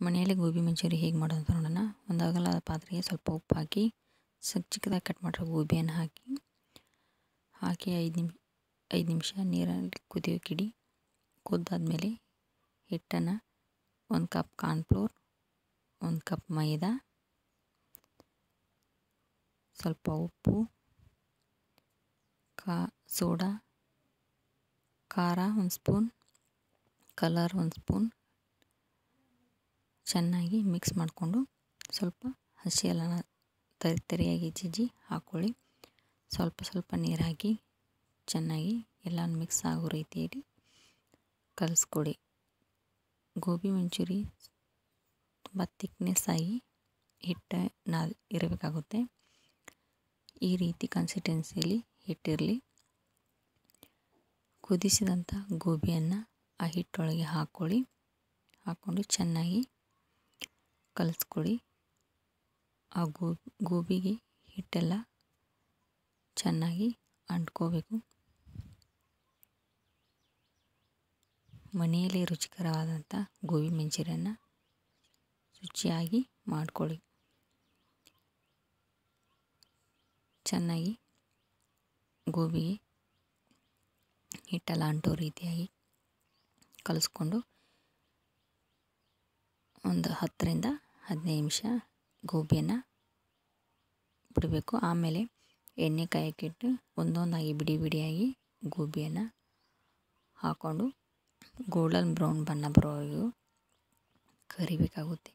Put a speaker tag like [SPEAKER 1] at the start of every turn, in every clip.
[SPEAKER 1] ಮನೆಯಲ್ಲೇ ಗೋಬಿ ಮಂಚೂರಿ ಹೇಗೆ ಮಾಡೋದು ಅಂತ ನೋಡೋಣ ಒಂದು ಅಗಲವಾದ ಪಾತ್ರೆಗೆ ಸ್ವಲ್ಪ ಉಪ್ಪು ಹಾಕಿ ಸ್ವಲ್ಪ ಚಿಕ್ಕದಾಗಿ ಕಟ್ ಮಾಡಿರೋ ಗೋಬಿಯನ್ನು ಹಾಕಿ ಹಾಕಿ ಐದು ನಿಮಿ ಐದು ನಿಮಿಷ ನೀರಲ್ಲಿ ಕುದಿಯೋಕ್ಕಿಡಿ ಕುದ್ದಾದ್ಮೇಲೆ ಹಿಟ್ಟನ್ನು ಒಂದು ಕಪ್ ಕಾರ್ನ್ಫ್ಲೋರ್ ಒಂದು ಕಪ್ ಮೈದಾ ಸ್ವಲ್ಪ ಉಪ್ಪು ಕಾ ಸೋಡಾ ಖಾರ ಒಂದು ಸ್ಪೂನ್ ಕಲರ್ ಒಂದು ಸ್ಪೂನ್ ಚೆನ್ನಾಗಿ ಮಿಕ್ಸ್ ಮಾಡಿಕೊಂಡು ಸ್ವಲ್ಪ ಹಸಿ ಅಲ್ಲನ ತರಿ ತರಿಯಾಗಿ ಜಜ್ಜಿ ಹಾಕ್ಕೊಳ್ಳಿ ಸ್ವಲ್ಪ ಸ್ವಲ್ಪ ನೀರು ಹಾಕಿ ಚೆನ್ನಾಗಿ ಎಲ್ಲ ಮಿಕ್ಸ್ ಆಗೋ ರೀತಿಯಲ್ಲಿ ಕಲಿಸ್ಕೊಡಿ ಗೋಬಿ ಮಂಚೂರಿ ತುಂಬ ತಿಕ್ನೆಸ್ ಆಗಿ ಹಿಟ್ಟು ನಾ ಇರಬೇಕಾಗುತ್ತೆ ಈ ರೀತಿ ಕನ್ಸಿಸ್ಟೆನ್ಸಿಯಲ್ಲಿ ಹಿಟ್ಟಿರಲಿ ಕುದಿಸಿದಂಥ ಗೋಬಿಯನ್ನು ಆ ಹಿಟ್ಟೊಳಗೆ ಹಾಕ್ಕೊಳ್ಳಿ ಹಾಕ್ಕೊಂಡು ಚೆನ್ನಾಗಿ ಕಲಿಸ್ಕೊಳ್ಳಿ ಆ ಗೋಬಿ ಗೋಬಿಗೆ ಹಿಟ್ಟೆಲ್ಲ ಚೆನ್ನಾಗಿ ಅಂಟ್ಕೋಬೇಕು ಮನೆಯಲ್ಲಿ ರುಚಿಕರವಾದಂಥ ಗೋಬಿ ಮಂಚೂರಿಯನ್ನು ರುಚಿಯಾಗಿ ಮಾಡಿಕೊಳ್ಳಿ ಚೆನ್ನಾಗಿ ಗೋಬಿಗೆ ಹಿಟ್ಟೆಲ್ಲ ಅಂಟೋ ರೀತಿಯಾಗಿ ಕಲಿಸ್ಕೊಂಡು ಒಂದು ಹತ್ತರಿಂದ ಹದಿನೈದು ನಿಮಿಷ ಗೋಬಿಯನ್ನು ಬಿಡಬೇಕು ಆಮೇಲೆ ಎಣ್ಣೆ ಕಾಯಕ್ಕಿಟ್ಟು ಒಂದೊಂದಾಗಿ ಬಿಡಿ ಬಿಡಿಯಾಗಿ ಗೋಬಿಯನ್ನು ಹಾಕ್ಕೊಂಡು ಗೋಲ್ಡನ್ ಬ್ರೌನ್ ಬಣ್ಣ ಬರೋವರೆಗೂ ಕರಿಬೇಕಾಗುತ್ತೆ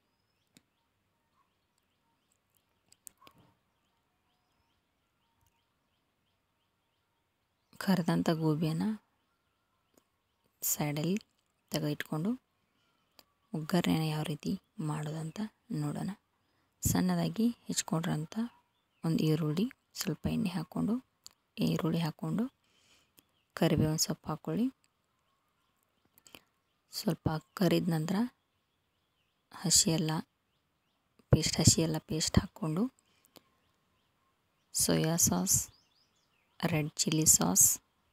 [SPEAKER 1] ಕರೆದಂಥ ಗೋಬಿಯನ್ನು ಸೈಡಲ್ಲಿ ತೆಗೆದು ಇಟ್ಕೊಂಡು ಒಗ್ಗರಣೆನ ಯಾವ ರೀತಿ ಮಾಡೋದಂತ ನೋಡೋಣ ಸಣ್ಣದಾಗಿ ಹೆಚ್ಕೊಂಡಿರೋಂಥ ಒಂದು ಈರುಳ್ಳಿ ಸ್ವಲ್ಪ ಎಣ್ಣೆ ಹಾಕ್ಕೊಂಡು ಈರುಳ್ಳಿ ಹಾಕ್ಕೊಂಡು ಕರಿಬೇವಿನ ಸೊಪ್ಪು ಹಾಕ್ಕೊಳ್ಳಿ ಸ್ವಲ್ಪ ಕರಿದ ನಂತರ ಹಸಿ ಎಲ್ಲ ಪೇಸ್ಟ್ ಹಸಿ ಎಲ್ಲ ಪೇಸ್ಟ್ ಹಾಕ್ಕೊಂಡು soya sauce red chilli sauce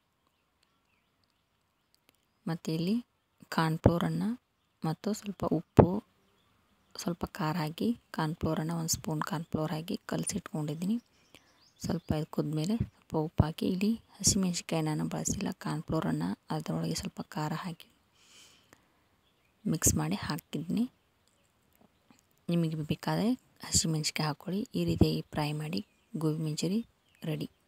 [SPEAKER 1] ಮತ್ತು ಇಲ್ಲಿ ಕಾರ್ನ್ಫ್ಲೋರನ್ನು ಮತ್ತು ಸ್ವಲ್ಪ ಉಪ್ಪು ಸ್ವಲ್ಪ ಖಾರ ಹಾಕಿ ಕಾರ್ನ್ಫ್ಲೋರನ್ನು ಒಂದು ಸ್ಪೂನ್ ಕಾರ್ನ್ಫ್ಲೋರ್ ಹಾಕಿ ಕಲಸಿಟ್ಕೊಂಡಿದ್ದೀನಿ ಸ್ವಲ್ಪ ಇದು ಕುದ್ಮೇಲೆ ಸ್ವಲ್ಪ ಉಪ್ಪು ಹಾಕಿ ಇಲ್ಲಿ ಹಸಿಮೆಣ್ಸಿಕಾಯಿ ನಾನು ಬಳಸಿಲ್ಲ ಕಾರ್ನ್ಫ್ಲೋರನ್ನು ಅದರೊಳಗೆ ಸ್ವಲ್ಪ ಖಾರ ಹಾಕಿ ಮಿಕ್ಸ್ ಮಾಡಿ ಹಾಕಿದ್ದೀನಿ ನಿಮಗೆ ಬೇಕಾದರೆ ಹಸಿಮೆಣ್ಸಿಕಾಯಿ ಹಾಕ್ಕೊಳ್ಳಿ ಈ ರೀತಿಯಾಗಿ ಫ್ರೈ ಮಾಡಿ ಗೋಬಿ ಮಂಚೂರಿ ರೆಡಿ